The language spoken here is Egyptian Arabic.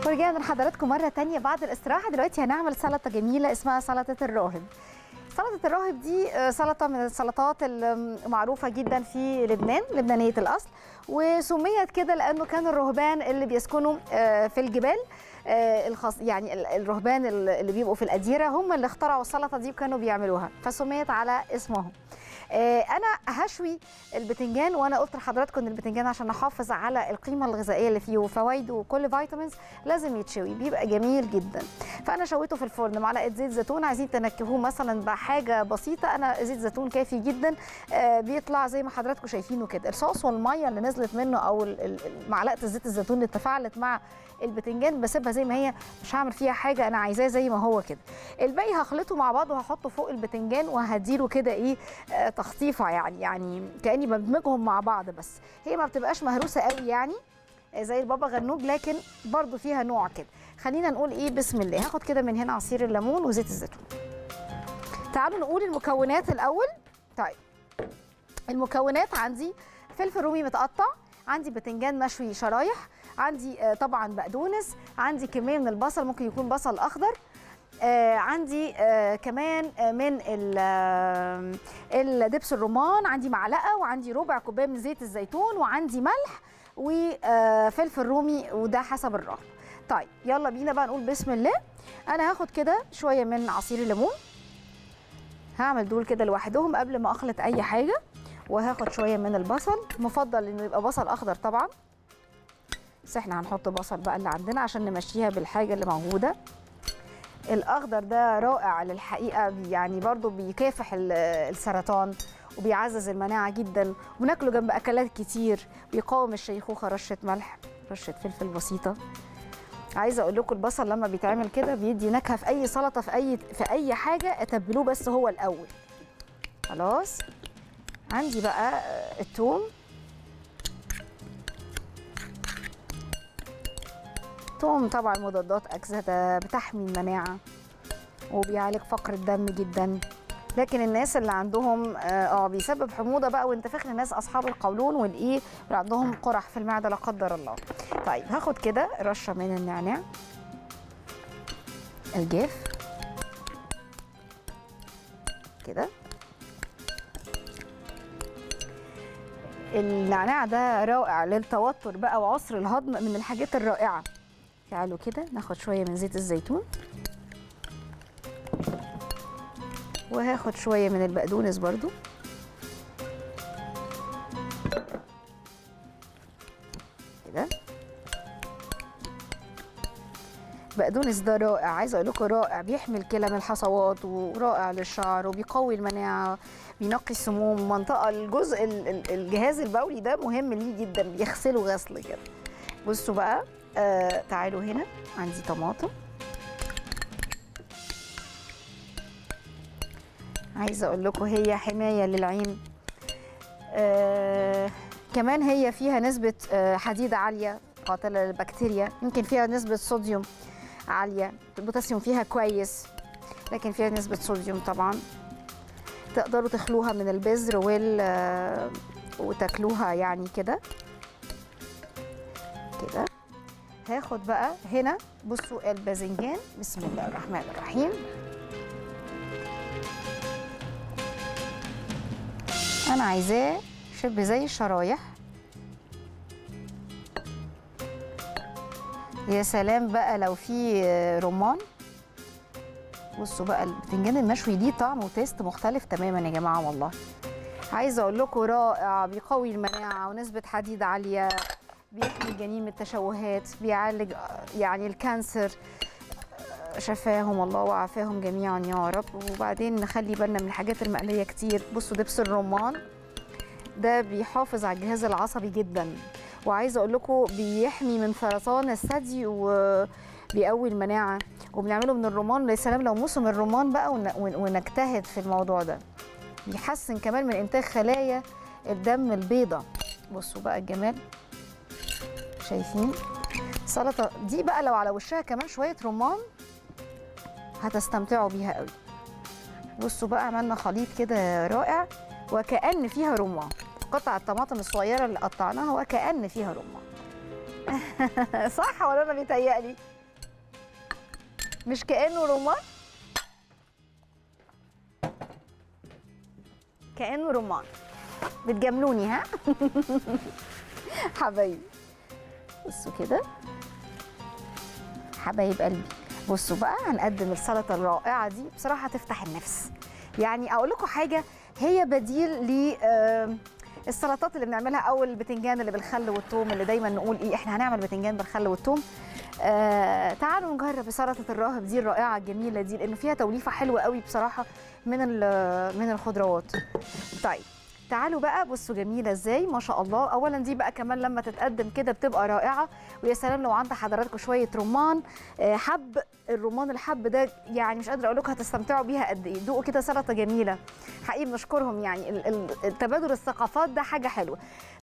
ورجعنا لحضراتكم مرة تانية بعد الاستراحة دلوقتي هنعمل سلطة جميلة اسمها سلطة الراهب سلطة الراهب دي آه، سلطة من السلطات المعروفة جدا في لبنان لبنانية الأصل وسميت كده لأنه كان الرهبان اللي بيسكنوا آه، في الجبال آه، الخاص يعني ال- الرهبان اللي بيبقوا في الأديرة هم اللي اخترعوا السلطة دي وكانوا بيعملوها فسميت على اسمهم آه، انا هشوي البتنجان وانا قلت لحضراتكم ان البتنجان عشان نحافظ على القيمه الغذائيه اللي فيه وفوائده وكل فيتامينز لازم يتشوي بيبقى جميل جدا فانا شويته في الفرن معلقه زيت زيتون عايزين تنكهوه مثلا بحاجه بسيطه انا زيت زيتون كافي جدا آه، بيطلع زي ما حضراتكم شايفينه كده الصوص والميه اللي نزلت منه او ال- ال- ال- معلقه الزيت الزيتون اللي تفاعلت مع البتنجان بسيبها زي ما هي مش هعمل فيها حاجه انا عايزاه زي ما هو كده الباقي هخلطه مع بعض وهحطه فوق البتنجان وهديله كده ايه آه، تخطيفه يعني يعني كاني بدمجهم مع بعض بس هي ما بتبقاش مهروسه قوي يعني آه، زي البابا غنوج لكن برضو فيها نوع كده خلينا نقول ايه بسم الله هاخد كده من هنا عصير الليمون وزيت الزيتون تعالوا نقول المكونات الاول طيب المكونات عندي فلفل رومي متقطع عندي بتنجان مشوي شرايح عندي آه، طبعا بقدونس عندي كميه من البصل ممكن يكون بصل اخضر آه عندي آه كمان آه من ال- آه، الدبس الرمان عندي معلقه وعندي ربع كوبايه من زيت الزيتون وعندي ملح وفلفل رومي وده حسب الرغبه طيب يلا بينا بقى نقول بسم الله انا هاخد كده شويه من عصير الليمون هعمل دول كده لوحدهم قبل ما اخلط اي حاجه وهاخد شويه من البصل مفضل انه يبقى بصل اخضر طبعا بس احنا هنحط بصل بقى اللي عندنا عشان نمشيها بالحاجه اللي موجوده الاخضر ده رائع للحقيقه يعني برضو بيكافح ال- السرطان وبيعزز المناعه جدا وبناكله جنب اكلات كتير بيقاوم الشيخوخه رشه ملح رشه فلفل بسيطه عايزه اقول لكم البصل لما بيتعمل كده بيدي نكهه في اي سلطه في اي في اي حاجه اتبلوه بس هو الاول خلاص عندي بقى آه، الثوم توم طبعا مضادات أكسدة بتحمي المناعة وبيعالج فقر الدم جدا لكن الناس اللي عندهم اه آه، بيسبب حموضه بقى وانتفاخ للناس اصحاب القولون والايه اللي عندهم قرح في المعده لا قدر الله طيب هاخد كده رشه من النعناع الجاف كده النعناع ده رائع للتوتر بقى وعسر الهضم من الحاجات الرائعه تعالوا كده ناخد شويه من زيت الزيتون وهاخد شويه من البقدونس برضو كده بقدونس ده رائع عايزه اقول لكم رائع بيحمي الكلى من الحصوات ورائع للشعر وبيقوي المناعه بينقي السموم منطقه الجزء ال- ال- الجهاز البولي ده مهم ليه جدا بيغسله غسل كده بصوا بقى آه تعالوا هنا عندي طماطم عايزه اقول لكم هي حمايه للعين آه كمان هي فيها نسبه آه حديد عاليه قاتله للبكتيريا يمكن فيها نسبه صوديوم عاليه البوتاسيوم فيها كويس لكن فيها نسبه صوديوم طبعا تقدروا تخلوها من البذر وال آه، وتاكلوها يعني كده كده هاخد بقى هنا بصوا الباذنجان بسم الله الرحمن الرحيم انا عايزاه شبه زي الشرايح يا سلام بقى لو في رمان بصوا بقى البتنجان المشوي دي طعم وتيست مختلف تماما يا جماعه والله عايزه اقول لكم رائع بيقوي المناعه ونسبه حديد عاليه بيحمي الجنين من التشوهات بيعالج آه، يعني الكانسر آه، شفاهم الله وعافاهم جميعا يا رب وبعدين نخلي بالنا من الحاجات المقليه كتير بصوا دبس الرمان ده بيحافظ على الجهاز العصبي جدا وعايزه اقول لكم بيحمي من سرطان الثدي وبيقوي المناعه وبنعمله من الرمان يا سلام لو موسم الرمان بقى ون- ون- ونجتهد في الموضوع ده بيحسن كمان من انتاج خلايا الدم البيضاء بصوا بقى الجمال شايفين سلطه دي بقى لو على وشها كمان شويه رمان هتستمتعوا بيها قوي بصوا بقى عملنا خليط كده رائع وكأن فيها رمان قطع الطماطم الصغيره اللي قطعناها وكأن فيها رمان صح ولا انا بيتهيألي مش كانه رمان كانه رمان بتجاملوني ها حبايبي بصوا كده حبايب قلبي بصوا بقى هنقدم السلطه الرائعه دي بصراحه تفتح النفس يعني اقول لكم حاجه هي بديل ل آه، السلطات اللي بنعملها او البتنجان اللي بالخل والثوم اللي دايما نقول ايه احنا هنعمل بتنجان بالخل والثوم آه تعالوا نجرب سلطه الراهب دي الرائعه الجميله دي لانه فيها توليفه حلوه قوي بصراحه من ال- من الخضروات طيب تعالوا بقى بصوا جميله ازاي ما شاء الله اولا دي بقى كمان لما تتقدم كده بتبقى رائعه ويا سلام لو عند حضراتكم شويه رمان آه، حب الرمان الحب ده يعني مش قادره اقول لكم هتستمتعوا بيها قد ايه دوقوا كده سلطه جميله حقيقي بنشكرهم يعني ال- ال- التبادل الثقافات ده حاجه حلوه